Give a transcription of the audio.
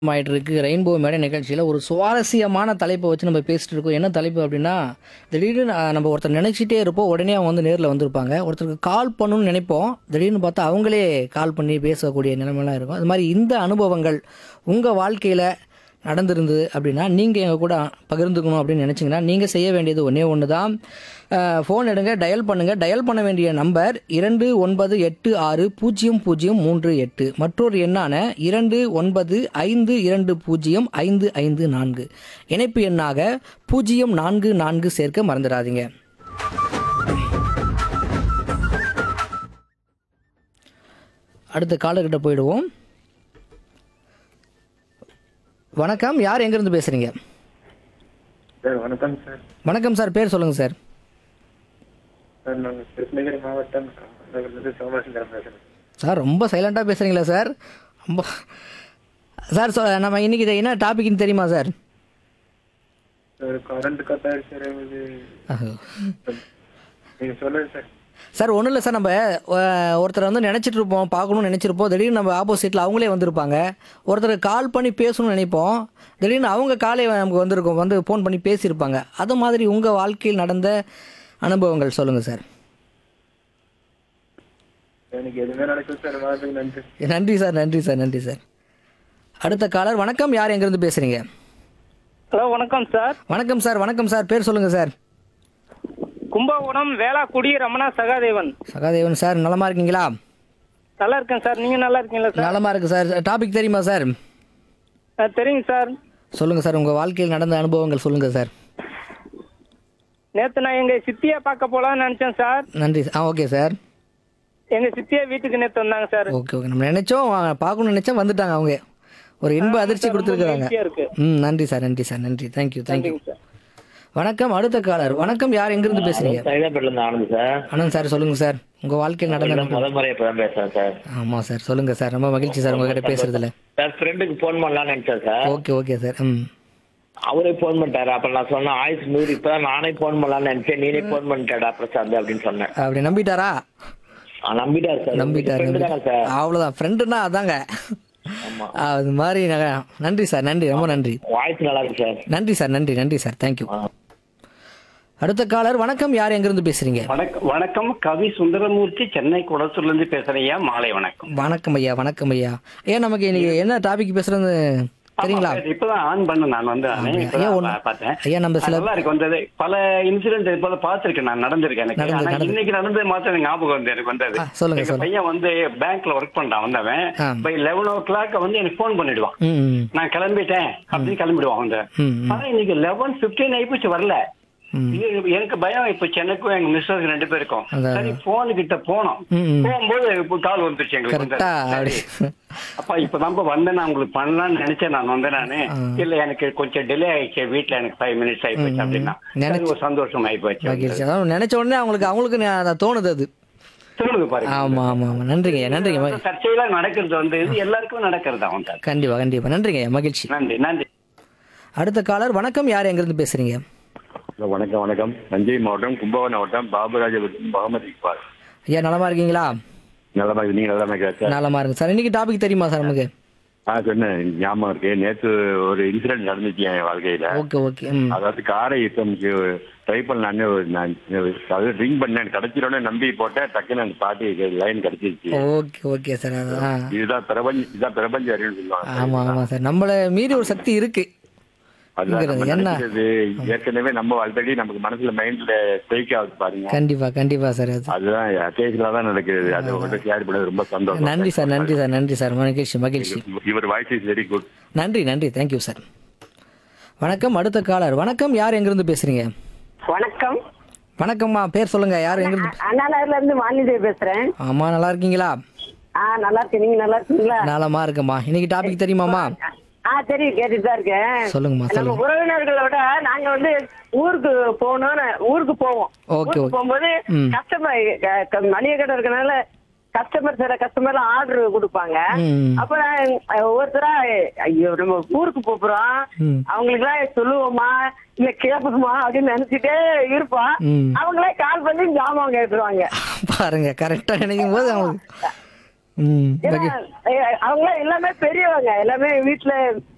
ஆயிட்டு இருக்கு ரெயின்போ மேடை நிகழ்ச்சியில் ஒரு சுவாரஸ்யமான தலைப்பை வச்சு நம்ம பேசிட்டு இருக்கோம் என்ன தலைப்பு அப்படின்னா திடீர்னு நான் நம்ம ஒருத்தர் நினைச்சிட்டே இருப்போம் உடனே அவங்க வந்து நேரில் வந்திருப்பாங்க ஒருத்தருக்கு கால் பண்ணணும்னு நினைப்போம் திடீர்னு பார்த்தா அவங்களே கால் பண்ணி பேசக்கூடிய நிலைமைலாம் இருக்கும் அது மாதிரி இந்த அனுபவங்கள் உங்கள் வாழ்க்கையில் நடந்திருந்தது அப்படின்னா நீங்கள் எங்கள் கூட பகிர்ந்துக்கணும் அப்படின்னு நினச்சிங்கன்னா நீங்கள் செய்ய வேண்டியது ஒன்றே ஒன்று தான் ஃபோன் எடுங்க டயல் பண்ணுங்கள் டயல் பண்ண வேண்டிய நம்பர் இரண்டு ஒன்பது எட்டு ஆறு பூஜ்ஜியம் பூஜ்ஜியம் மூன்று எட்டு மற்றொரு எண்ணான இரண்டு ஒன்பது ஐந்து இரண்டு பூஜ்ஜியம் ஐந்து ஐந்து நான்கு இணைப்பு எண்ணாக பூஜ்ஜியம் நான்கு நான்கு சேர்க்க மறந்துடாதீங்க அடுத்த காலர்கிட்ட போயிடுவோம் வணக்கம் யார் எங்கேருந்து பேசுகிறீங்க சார் வணக்கம் சார் வணக்கம் சார் பேர் சொல்லுங்கள் சார் சார் நாங்கள் கிருஷ்ணகிரி மாவட்டம் நகர்லேருந்து சோமசுந்தரம் பேசுகிறேன் சார் ரொம்ப சைலண்ட்டாக பேசுகிறீங்களா சார் ரொம்ப சார் சொ நம்ம இன்னைக்கு இது என்ன டாபிக்னு தெரியுமா சார் சார் கரண்ட் கட் ஆயிடுச்சு சார் எங்களுக்கு நீங்கள் சொல்லுங்க சார் சார் ஒன்றும் இல்லை சார் நம்ம அஹ், ஒருத்தரை வந்து நினச்சிட்டு இருப்போம் பார்க்கணும்னு நினச்சிருப்போம் திடீர்னு நம்ம ஆப்போசிட்டில் அவங்களே வந்திருப்பாங்க ஒருத்தர் கால் பண்ணி பேசணும்னு நினைப்போம் திடீர்னு அவங்க காலே நமக்கு வந்திருக்கும் வந்து ஃபோன் பண்ணி பேசியிருப்பாங்க அது மாதிரி உங்கள் வாழ்க்கையில் நடந்த அனுபவங்கள் சொல்லுங்கள் சார் எனக்கு எதுவுமே நடக்கும் சார் வாழ்த்துக்கு நன்றி நன்றி சார் நன்றி சார் நன்றி சார் அடுத்த காலர் வணக்கம் யார் எங்கேருந்து பேசுகிறீங்க ஹலோ வணக்கம் சார் வணக்கம் சார் வணக்கம் சார் பேர் சொல்லுங்கள் சார் கும்பகோணம் வேளாக்குடி ரமணா சகாதேவன் சகாதேவன் சார் நலமா இருக்கீங்களா நல்லா இருக்கேன் சார் நீங்க நல்லா இருக்கீங்களா சார் நலமா இருக்கு சார் டாபிக் தெரியுமா சார் ஆ, தெரியுங்க சார் சொல்லுங்க சார் உங்க வாழ்க்கையில் நடந்த அனுபவங்கள் சொல்லுங்க சார் நேத்து நான் எங்க சித்தியை பார்க்க போலாம்னு நினைச்சேன் சார் நன்றி ஆ ஓகே சார் எங்க சித்தியை வீட்டுக்கு நேத்து வந்தாங்க சார் ஓகே ஓகே நம்ம நினைச்சோம் வா- பார்க்கணும்னு நினைச்சோம் வந்துட்டாங்க அவங்க ஒரு இன்ப அதிர்ச்சி கொடுத்துருக்காங்க மகிழ்ச்சியா இருக்கு ம் நன்றி சார் நன்றி சார் நன்றி தேங்க்யூ தேங்க்யூ சரிங்க சார் வணக்கம் அடுத்த காலர் வணக்கம் யார் எங்கிருந்து பேசுறீங்க சைதாப்பேட்டில இருந்து ஆனந்த் சார் அனந்த் சார் சொல்லுங்க சார் உங்க வாழ்க்கையில் நடந்த நான் முதல் முறை இப்பதான் பேசுறேன் சார் ஆமா சார் சொல்லுங்க சார் ரொம்ப மகிழ்ச்சி சார் உங்ககிட்ட பேசுறதுல சார் ஃப்ரெண்டுக்கு ஃபோன் பண்ணலாம்னு நினைச்சேன் சார் ஓகே ஓகே சார் ம் அவரே ஃபோன் பண்ணிட்டாரு அப்ப நான் சொன்னேன் ஆயுஸ் நூறு இப்பதான் நானே ஃபோன் பண்ணலாம்னு நினைச்சேன் நீனே ஃபோன் பண்ணிட்டாடா பிரசாந்த் அப்படின்னு சொன்னேன் அப்படி நம்பிட்டாரா ஆ, நம்பிட்டாரு சார் நம்பிட்டார் ஃப்ரெண்டு தானே சார் அவ்வளோதான் ஃப்ரெண்டுன்னா அதாங்க ஆமா அது மாதிரி நான் நன்றி சார் நன்றி ரொம்ப நன்றி வாய்ஸ் நல்லா இருக்கு சார் நன்றி சார் நன்றி நன்றி சார் தேங்க்யூ ஆ. அடுத்த காலர் வணக்கம் யார் எங்கிருந்து பேசுறீங்க வணக்கம் வணக்கம் கவி சுந்தரமூர்த்தி சென்னை குளத்தூர்ல இருந்து பேசுறேன் மாலை வணக்கம் வணக்கம் ஐயா வணக்கம் ஐயா ஏன் நமக்கு இன்னைக்கு என்ன டாபிக் பேசுறது தெரியுங்களா ஆமா, இப்பதான் ஆன் பண்ண நான் வந்து நானு. ஐயா, இப்பதான் ஒண்ணு- பா- பார்த்தேன் ஐயா, நம்ம சில- நல்லா இருக்கு வந்தது பல இன்சிடென்ட் இது போல பார்த்திருக்கேன் நான் நடந்திருக்கேன் எனக்கு நடந்து- ஆனா நடந்து. இன்னைக்கு நடந்தது மாத்திரம் எனக்கு ஞாபகம் வந்து எனக்கு வந்தது ஆ, சொல்லுங்க, எங்க சொல்லுங்க. பையன் வந்து பேங்க்ல ஒர்க் பண்றான் வந்தவன் ஆ. பை லெவன் ஓ கிளாக் வந்து எனக்கு ஃபோன் பண்ணிடுவான் ம் ம், நான் கிளம்பிட்டேன் அப்படின்னு கிளம்பிடுவான் வந்து ம், ம். ஆனா இன்னைக்கு லெவன் பிப்டீன் ஆயிப்போச்சு வரல ம். இது எனக்கு பயம் இப்ப சென்னைக்கும் எங்க மிஸ்ஸஸ் ரெண்டு பேருக்கும் அதான். சரி போனு கிட்ட போனோம் ம், ம். போகும்போது இப்போ கால் வந்துருச்சு எங்களுக்கு வந்து. கரெக்டா அப்படி சரி. அப்பா இப்பதான் வந்தேன் நான் உங்களுக்கு பண்ணலாம்னு நினைச்சேன் நான் வந்தேன் நானு இல்ல எனக்கு கொஞ்சம் டிலே ஆயிடுச்சு வீட்ல எனக்கு ஃபைவ் மினிட்ஸ் ஆயிப்போச்சு அப்படின்னா நினைச்சு- சரி, ஒரு சந்தோஷம் ஆயிப்போச்சு மகிழ்ச்சி அதாவது நினைச்ச உடனே அவங்களுக்கு அவங்களுக்கு ந- அது தோணுது அது சொல்லுங்க பாருங்க ஆமா ஆமா ஆமா நன்றிங்க ஐயா நன்றிங்க மகி- சர்ச்சையெல்லாம் நடக்கிறது வந்து இது எல்லாருக்கும் நடக்கிறது அவன் கண்டிப்பா கண்டிப்பா நன்றிங்க ஐயா மகிழ்ச்சி நன்றி நன்றி அடுத்த காலர் வணக்கம் யார் எங்கிருந்து பேசுறீங்க ஹலோ வணக்கம் வணக்கம் தஞ்சை மாவட்டம் கும்பகோணம் மாவட்டம் பாபுராஜபுரம் முகமது இக்பால் ஐயா நலமா இருக்கீங்களா நல்லமா இருக்கு நீங்க நல்லமா இருக்கா சார் நலமா இருக்கு சார் இன்னைக்கு டாபிக் தெரியுமா சார் நமக்கு ஆ சொன்னேன் ஞாபகம் இருக்கு நேத்து ஒரு இன்சிடென்ட் நடந்துச்சு என் வாழ்க்கையில ஓகே ஓகே ம் அதாவது காரை இப்போ ட்ரை பண்ணலான்னு ஒரு நான் அதாவது ரிங் பண்ணேன் கிடைச்சிடனே நம்பி போட்டேன் டக்குன்னு அந்த பாட்டி லைன் கிடைச்சிருச்சு ஓகே ஓகே சார் அதான் இதுதான் பிரபஞ்ச இதுதான் பிரபஞ்ச அறிவுன்னு சொல்லுவாங்க ஆமா ஆமா சார் நம்மள மீறி ஒரு சக்தி இருக்கு அதுதான் நம்ம என்ன? நினைக்கிறது ஏற்கனவே நம்ம ஆல்ரெடி நமக்கு மனசுல மைண்ட்ல ஸ்ட்ரைக் ஆகுது பாருங்க கண்டிப்பா கண்டிப்பா சார் அது அதுதான் அக்கேஷனலா தான் நடக்குது அது உங்கள்கிட்ட ஷேர் பண்ணது ரொம்ப சந்தோஷம் நன்றி சார் நன்றி சார் நன்றி சார் மகிழ்ச்சி மகிழ்ச்சி இவர் வாய்ஸ் இஸ் வெரி குட் நன்றி நன்றி தேங்க்யூ சார் வணக்கம் அடுத்த காலர் வணக்கம் யார் எங்கிருந்து பேசுறீங்க வணக்கம் வணக்கம்மா பேர் சொல்லுங்க யார் எங்கிருந்து அண்ணா நகர்ல இருந்து வாணிதேவி பேசுறேன் ஆமா நல்லா இருக்கீங்களா ஆ நல்லா இருக்கேன் நீங்க நல்லா இருக்கீங்களா நலமா இருக்கம்மா இன்னைக்கு டாபிக் தெரியுமாமா ஆ தெரியும் கேட்டுட்டு தான் இருக்கேன் சொல்லுங்கம்மா நம்ம சொல்லுங்க உறவினர்களோட நாங்க வந்து ஊருக்கு போகணும்னு ஊருக்கு போவோம் ஓகே, ஊருக்கு ஓகே. போகும்போது ம். கஸ்டமர் மளிகை கடை இருக்கனால கஸ்டமர் சில கஸ்டமர் ஆர்டர் கொடுப்பாங்க ம். அப்ப நான் ஒவ்வொருத்தரா ஐயோ நம்ம ஊருக்கு போறோம் ம். அவங்களுக்கு எல்லாம் சொல்லுவோமா இல்ல கேட்போமா அப்படின்னு நினைச்சிட்டே இருப்போம் ம். அவங்களே கால் பண்ணி ஜாமான் கேட்டுருவாங்க பாருங்க கரெக்டா நினைக்கும் போது அவங்களுக்கு ம் ஏன்னா, மகி- அவங்க எல்லாமே பெரியவங்க எல்லாமே வீட்டுல